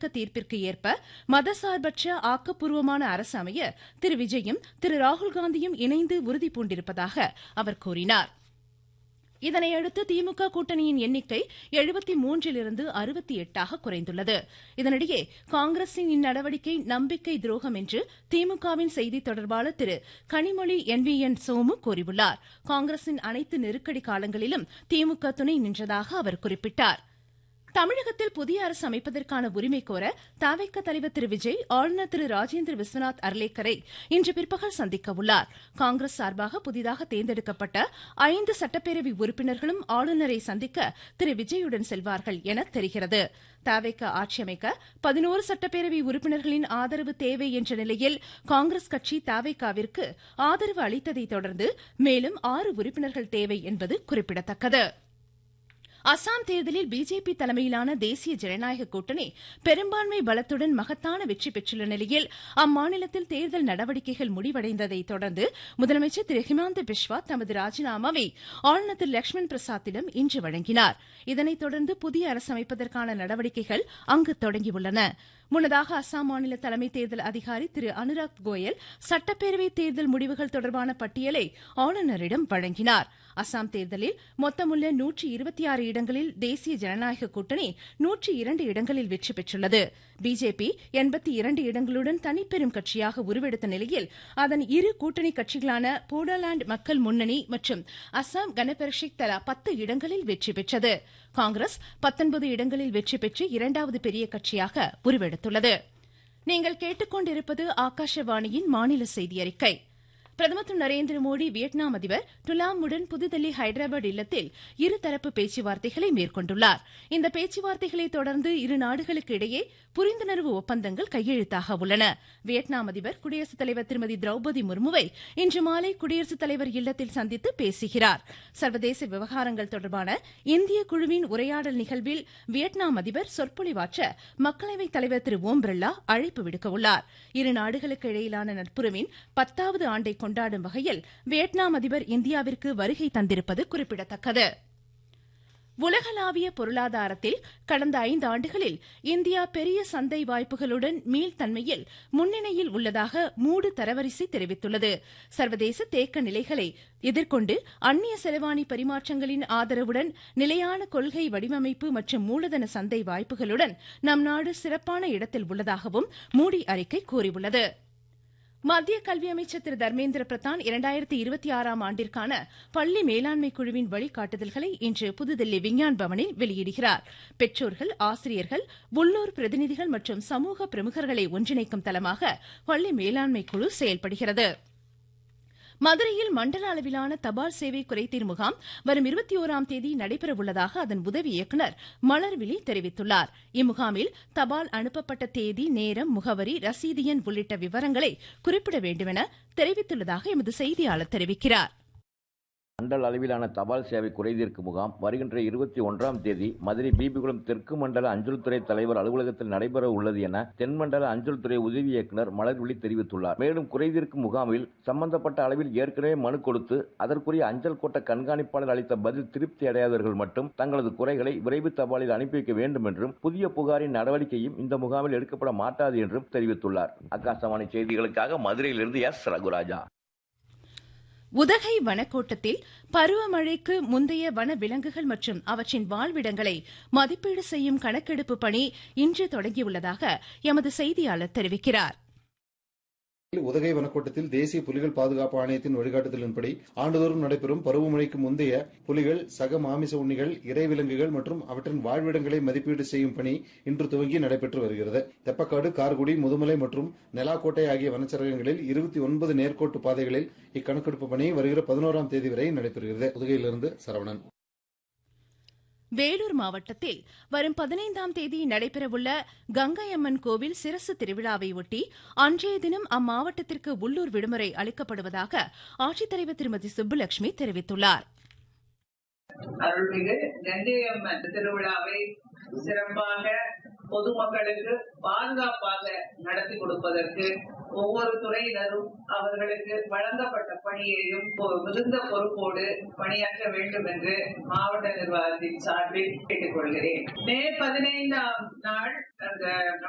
உச்சநீதிமன்ற தீர்ப்பிற்கு ஏற்ப மதசார்பற்ற ஆக்கப்பூர்வமான அரசு அமைய திரு விஜயும் திரு ராகுல்காந்தியும் இணைந்து உறுதி பூண்டிருப்பதாக அவர் கூறினார் இதனையடுத்து திமுக கூட்டணியின் எண்ணிக்கை எழுபத்தி மூன்றிலிருந்து அறுபத்தி எட்டாக குறைந்துள்ளது இதனிடையே காங்கிரசின் இந்நடவடிக்கை நம்பிக்கை துரோகம் என்று திமுகவின் செய்தி தொடர்பாளர் திரு Kanimozhi N V N Somu கூறியுள்ளார் காங்கிரசின் அனைத்து நெருக்கடி காலங்களிலும் திமுக துணை நின்றதாக அவர் குறிப்பிட்டார் தமிழகத்தில் புதிய அரசு அமைப்பதற்கான உரிமை கோர தவிக தலைவர் திரு விஜய் ஆளுநர் திரு ராஜேந்திர விஸ்வநாத் அர்லேக்கரை இன்று பிற்பகல் சந்திக்க உள்ளார் காங்கிரஸ் சார்பாக புதிதாக தேர்ந்தெடுக்கப்பட்ட ஐந்து சட்டப்பேரவை உறுப்பினர்களும் ஆளுநரை சந்திக்க திரு விஜயுடன் செல்வார்கள் என தெரிகிறது தவிக ஆட்சி அமைக்க பதினோரு சட்டப்பேரவை உறுப்பினர்களின் ஆதரவு தேவை என்ற நிலையில் காங்கிரஸ் கட்சி தவிகாவிற்கு ஆதரவு அளித்ததை தொடர்ந்து மேலும் ஆறு உறுப்பினர்கள் தேவை என்பது குறிப்பிடத்தக்கது அசாம் தேர்தலில் பிஜேபி தலைமையிலான தேசிய ஜனநாயக கூட்டணி பெரும்பான்மை பலத்துடன் மகத்தான வெற்றி பெற்றுள்ள நிலையில் அம்மாநிலத்தில் தேர்தல் நடவடிக்கைகள் முடிவடைந்ததை தொடர்ந்து முதலமைச்சர் திரு ஹிமாந்த பிஸ்வா தமது ராஜினாமாவை ஆளுநர் திரு லட்சுமண் பிரசாத்திடம் இன்று வழங்கினார் இதனைத் தொடர்ந்து புதிய அரசு அமைப்பதற்கான நடவடிக்கைகள் அங்கு தொடங்கியுள்ளன முன்னதாக அசாம் மாநில தலைமை தேர்தல் அதிகாரி திரு அனுராக் கோயல் சட்டப்பேரவை தேர்தல் முடிவுகள் தொடர்பான பட்டியலை ஆளுநரிடம் வழங்கினார் அசாம் தேர்தலில் மொத்தமுள்ள நூற்றி இருபத்தி ஆறு இடங்களில் தேசிய ஜனநாயக கூட்டணி நூற்றி இரண்டு இடங்களில் வெற்றி பெற்றுள்ளது பிஜேபி எண்பத்தி இரண்டு இடங்களுடன் தனிப்பெரும் கட்சியாக உருவெடுத்த நிலையில் அதன் இரு கூட்டணி கட்சிகளான போடோலாந்து மக்கள் முன்னணி மற்றும் அசாம் கனபரிஷத் தலா பத்து இடங்களில் வெற்றி பெற்றது காங்கிரஸ் பத்தொன்பது இடங்களில் வெற்றி பெற்று இரண்டாவது பெரிய கட்சியாக உருவெடுத்துள்ளது நீங்கள் கேட்டுக்கொண்டிருப்பது ஆகாஷவாணியின் மாநில செய்தி அறிக்கை பிரதமர் திரு நரேந்திர மோடி வியட்நாம் அதிபர் டுலாமுடன் புதுதில்லி ஹைதராபாத் இல்லத்தில் இருதரப்பு பேச்சுவார்த்தைகளை மேற்கொண்டுள்ளார் இந்த பேச்சுவார்த்தைகளை தொடர்ந்து இரு நாடுகளுக்கு இடையே புரிந்துணர்வு ஒப்பந்தங்கள் கையெழுத்தாக உள்ளன வியட்நாம் அதிபர் குடியரசுத் தலைவர் திருமதி திரௌபதி முர்முவை இன்று மாலை குடியரசுத் தலைவர் இல்லத்தில் சந்தித்து பேசுகிறார் சர்வதேச விவகாரங்கள் தொடர்பான இந்திய குழுவின் உரையாடல் நிகழ்வில் வியட்நாம் அதிபர் சொற்பொழிவாற்ற மக்களவைத் தலைவர் திரு ஓம் பிர்லா அழைப்பு விடுக்கவுள்ளார் இரு நாடுகளுக்கு இடையிலான நட்புறவின் பத்தாவது ஆண்டை கொண்டாடும் வகையில் வியட்நாம் அதிபர் இந்தியாவிற்கு வருகை தந்திருப்பது குறிப்பிடத்தக்கது உலகளாவிய பொருளாதாரத்தில் கடந்த ஐந்து ஆண்டுகளில் இந்தியா பெரிய சந்தை வாய்ப்புகளுடன் மீள்தன்மையில் முன்னணியில் உள்ளதாக மூடு தரவரிசை தெரிவித்துள்ளது சர்வதேச தேக்க நிலைகளை எதிர்கொண்டு அந்நிய செலவாணி பரிமாற்றங்களின் ஆதரவுடன் நிலையான கொள்கை வடிவமைப்பு மற்றும் மூலதன சந்தை வாய்ப்புகளுடன் நம் நாடு சிறப்பான இடத்தில் உள்ளதாகவும் மூடி அறிக்கை கூறியுள்ளது மத்திய கல்வி அமைச்சர் திரு தர்மேந்திர பிரதான் இரண்டாயிரத்தி இருபத்தி ஆறாம் ஆண்டிற்கான பள்ளி மேலாண்மை குழுவின் வழிகாட்டுதல்களை இன்று புதுதில்லி விஞ்ஞான் பவனில் வெளியிடுகிறார் பெற்றோர்கள் ஆசிரியர்கள் உள்ளூர் பிரதிநிதிகள் மற்றும் சமூக பிரமுகர்களை ஒன்றிணைக்கும் தளமாக பள்ளி மேலாண்மை குழு செயல்படுகிறது மதுரையில் மண்டல அளவிலான தபால் சேவை குறைதீர் முகாம் வரும் இருபத்தி ஓராம் தேதி நடைபெறவுள்ளதாக அதன் உதவி இயக்குநர் மலர்விழி தெரிவித்துள்ளார் இம்முகாமில் தபால் அனுப்பப்பட்ட தேதி நேரம் முகவரி ரசீது எண் உள்ளிட்ட விவரங்களை குறிப்பிட வேண்டுமென தெரிவித்துள்ளதாக எமது செய்தியாளர் தெரிவிக்கிறார் மண்டல அளவிலான தபால் சேவை குறைதீர்க்கு முகாம் வருகின்ற இருபத்தி ஒன்றாம் தேதி மதுரை பிபிகுளம் தெற்கு மண்டல அஞ்சல் துறை தலைவர் அலுவலகத்தில் நடைபெற உள்ளது என தென்மண்டல அஞ்சல் துறை உதவி இயக்குநர் மலர்விழி தெரிவித்துள்ளார் மேலும் குறைதீர்க்கும் முகாமில் சம்பந்தப்பட்ட அளவில் ஏற்கனவே மனு கொடுத்து அதற்குரிய அஞ்சல் கோட்ட கண்காணிப்பாளர் அளித்த பதில் திருப்தி அடையாதவர்கள் மட்டும் தங்களது குறைகளை விரைவு தபாலில் அனுப்பி வைக்க வேண்டும் என்றும் புதிய புகாரின் நடவடிக்கையும் இந்த முகாமில் எடுக்கப்பட மாட்டாது என்றும் தெரிவித்துள்ளார் ஆகாசவாணி செய்திகளுக்காக மதுரையிலிருந்து எஸ் ரகுராஜா உதகை வனக்கோட்டத்தில் பருவமழைக்கு முந்தைய வன விலங்குகள் மற்றும் அவற்றின் வாழ்விடங்களை மதிப்பீடு செய்யும் கணக்கெடுப்பு பணி இன்று தொடங்கியுள்ளதாக எமது செய்தியாளர் தெரிவிக்கிறார் உதகை வனக்கோட்டத்தில் தேசிய புலிகள் பாதுகாப்பு ஆணையத்தின் வழிகாட்டுதலின்படி ஆண்டுதோறும் நடைபெறும் பருவமழைக்கு முந்தைய புலிகள் சக மாமிச உண்ணிகள் இறைவிலங்குகள் மற்றும் அவற்றின் வாழ்விடங்களை மதிப்பீடு செய்யும் பணி இன்று துவங்கி நடைபெற்று வருகிறது தெப்பக்காடு கார்குடி முதுமலை மற்றும் நெலாக்கோட்டை ஆகிய வனச்சரகங்களில் இருபத்தி ஒன்பது நேர்கோட்டு பாதைகளில் இக்கணக்கெடுப்பு பணி வருகிற பதினோராம் தேதி வரை நடைபெறுகிறது உதகையிலிருந்து சரவணன் வேலூர் மாவட்டத்தில் வரும் பதினைந்தாம் தேதி நடைபெறவுள்ள கங்கை அம்மன் கோவில் சிரசு திருவிழாவை ஒட்டி அன்றைய தினம் அம்மாவட்டத்திற்கு உள்ளூர் விடுமுறை அளிக்கப்படுவதாக ஆட்சித்தலைவர் திருமதி சுப்புலட்சுமி தெரிவித்துள்ளார் அருள்மிகு கங்கையம்மன் திருவிழாவை சிறப்பாக பொதுமக்களுக்கு பாதுகாப்பாக நடத்தி கொடுப்பதற்கு ஒவ்வொரு துறையினரும் அவர்களுக்கு வழங்கப்பட்ட பணியையும் மிகுந்த பொறுப்போடு பணியாற்ற வேண்டும் என்று மாவட்ட நிர்வாகத்தின் சார்பில் கேட்டுக்கொள்கிறேன் மே பதினைந்தாம் நாள் அந்த